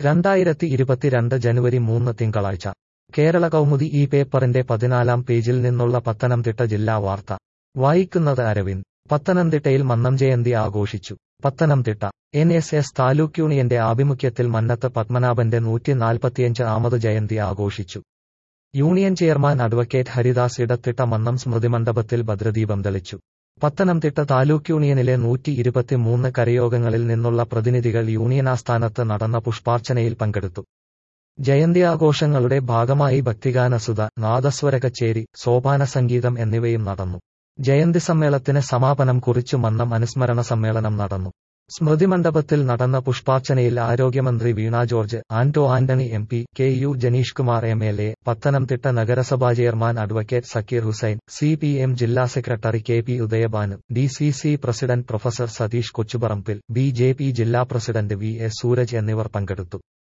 രണ്ടായിരത്തി ഇരുപത്തിരണ്ട് ജനുവരി മൂന്ന് തിങ്കളാഴ്ച കേരള കൗമുദി ഈ പേപ്പറിന്റെ പതിനാലാം പേജിൽ നിന്നുള്ള പത്തനംതിട്ട ജില്ലാ വാർത്ത വായിക്കുന്നത് അരവിന്ദ് പത്തനംതിട്ടയിൽ മന്നം ജയന്തി ആഘോഷിച്ചു Pathanamthitta N S S taluk യൂണിയന്റെ ആഭിമുഖ്യത്തിൽ മന്നത്ത് പത്മനാഭന്റെ നൂറ്റി നാൽപ്പത്തിയഞ്ച് ആമത് ജയന്തി ആഘോഷിച്ചു union chairman advocate Haridas Edathitta Mannam സ്മൃതിമണ്ഡപത്തിൽ ഭദ്രദീപം തെളിച്ചു പത്തനംതിട്ട താലൂക്ക് യൂണിയനിലെ നൂറ്റി ഇരുപത്തിമൂന്ന് കരയോഗങ്ങളിൽ നിന്നുള്ള പ്രതിനിധികൾ യൂണിയൻ ആസ്ഥാനത്ത് നടന്ന പുഷ്പാർച്ചനയിൽ പങ്കെടുത്തു ജയന്തി ആഘോഷങ്ങളുടെ ഭാഗമായി ഭക്തിഗാനസുധ നാദസ്വര കച്ചേരി സോപാന സംഗീതം എന്നിവയും നടന്നു ജയന്തി സമ്മേളനത്തിന് സമാപനം കുറിച്ചു മന്നം അനുസ്മരണ സമ്മേളനം നടന്നു സ്മൃതി മണ്ഡപത്തിൽ നടന്ന പുഷ്പാർച്ചനയിൽ ആരോഗ്യമന്ത്രി Veena George Anto Antony M P K U Janeesh Kumar M L A Pathanamthitta നഗരസഭാ chairman advocate Sakeer Hussain C P M ജില്ലാ secretary K P Udayabhanu D C C president professor Satheesh Kochuparambil B J P ജില്ലാ പ്രസിഡന്റ് വി എസ് സൂരജ് എന്നിവർ പങ്കെടുത്തു